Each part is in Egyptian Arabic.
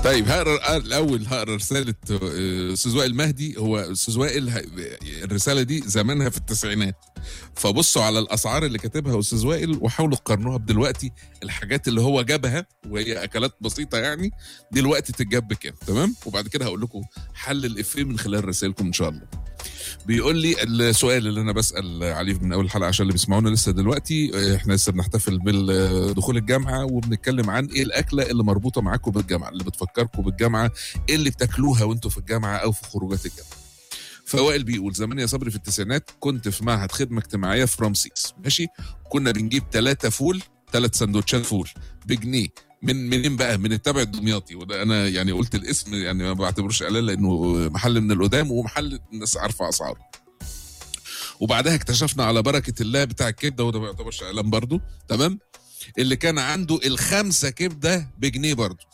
طيب هقرا الاول هقرا رساله آه، استاذ وائل المهدي هو استاذ وائل ه- الرساله دي زمانها في التسعينات فبصوا على الاسعار اللي كاتبها استاذ وائل وحاولوا تقارنوها بدلوقتي الحاجات اللي هو جابها وهي اكلات بسيطه يعني دلوقتي تتجاب بكام تمام وبعد كده هقول لكم حل الافيه من خلال رسائلكم ان شاء الله بيقول لي السؤال اللي انا بسال عليه من اول حلقه عشان اللي بيسمعونا لسه دلوقتي آه، احنا لسه بنحتفل بدخول الجامعه وبنتكلم عن ايه الاكله اللي مربوطه معاكم بالجامعه اللي بتفكركم بالجامعه ايه اللي بتاكلوها وانتوا في الجامعه او في خروجات الجامعه فوائل بيقول زمان يا صبري في التسعينات كنت في معهد خدمه اجتماعيه في رمسيس ماشي كنا بنجيب ثلاثة فول ثلاث سندوتشات فول بجنيه من منين بقى من التبع الدمياطي وده انا يعني قلت الاسم يعني ما بعتبروش اعلان لانه محل من القدام ومحل الناس عارفه اسعاره وبعدها اكتشفنا على بركه الله بتاع الكبده وده ما يعتبرش اعلان برضه تمام اللي كان عنده الخمسه كبده بجنيه برضه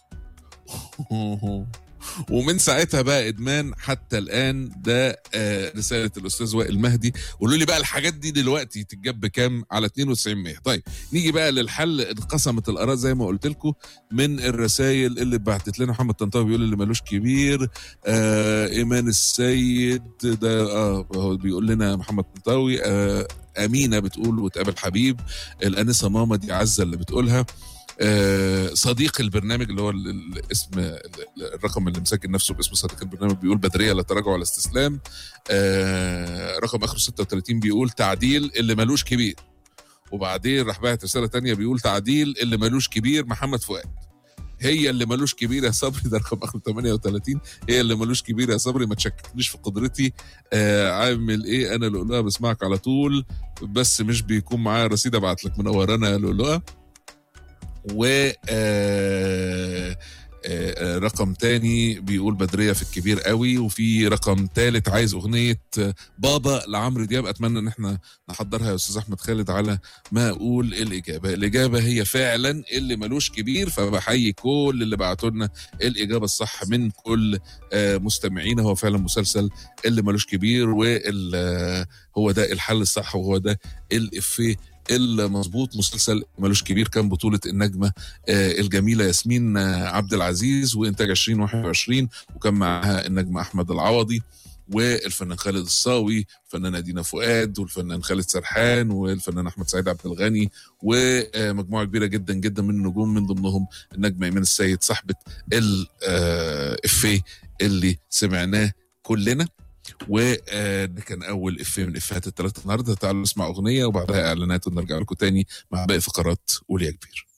ومن ساعتها بقى ادمان حتى الان ده آه رساله الاستاذ وائل مهدي قولوا لي بقى الحاجات دي دلوقتي تتجاب بكام على 92 100 طيب نيجي بقى للحل انقسمت الاراء زي ما قلت لكم من الرسائل اللي بعتت لنا محمد طنطاوي بيقول اللي ملوش كبير آه ايمان السيد ده اه هو بيقول لنا محمد طنطاوي آه امينه بتقول وتقابل حبيب الانسه ماما دي عزه اللي بتقولها آه، صديق البرنامج اللي هو ال- ال- الاسم ال- الرقم اللي مسجل نفسه باسم صديق البرنامج بيقول بدريه لا تراجع ولا استسلام آه، رقم اخره 36 بيقول تعديل اللي ملوش كبير وبعدين راح باعت رساله تانية بيقول تعديل اللي ملوش كبير محمد فؤاد هي اللي ملوش كبير يا صبري ده رقم اخره 38 هي اللي ملوش كبير يا صبري ما تشككنيش في قدرتي آه عامل ايه انا لؤلؤه بسمعك على طول بس مش بيكون معايا رصيد ابعت لك منورانا يا لؤلؤه و آه، آه، رقم تاني بيقول بدرية في الكبير قوي وفي رقم تالت عايز أغنية آه، بابا لعمرو دياب أتمنى إن احنا نحضرها يا أستاذ أحمد خالد على ما أقول الإجابة الإجابة هي فعلا اللي ملوش كبير فبحيي كل اللي بعتوا لنا الإجابة الصح من كل آه، مستمعينا هو فعلا مسلسل اللي ملوش كبير وهو ده الحل الصح وهو ده الإفيه المظبوط مسلسل ملوش كبير كان بطولة النجمة آه، الجميلة ياسمين آه، عبد العزيز وإنتاج 2021 وكان معاها النجم أحمد العوضي والفنان خالد الصاوي الفنانة دينا فؤاد والفنان خالد سرحان والفنان أحمد سعيد عبد الغني ومجموعة كبيرة جدا جدا من النجوم من ضمنهم النجمة إيمان السيد صاحبة الإفيه اللي سمعناه كلنا وده كان اول افيه من افيهات الثلاثه النهارده تعالوا نسمع اغنيه وبعدها اعلانات ونرجع لكم تاني مع باقي فقرات قول يا كبير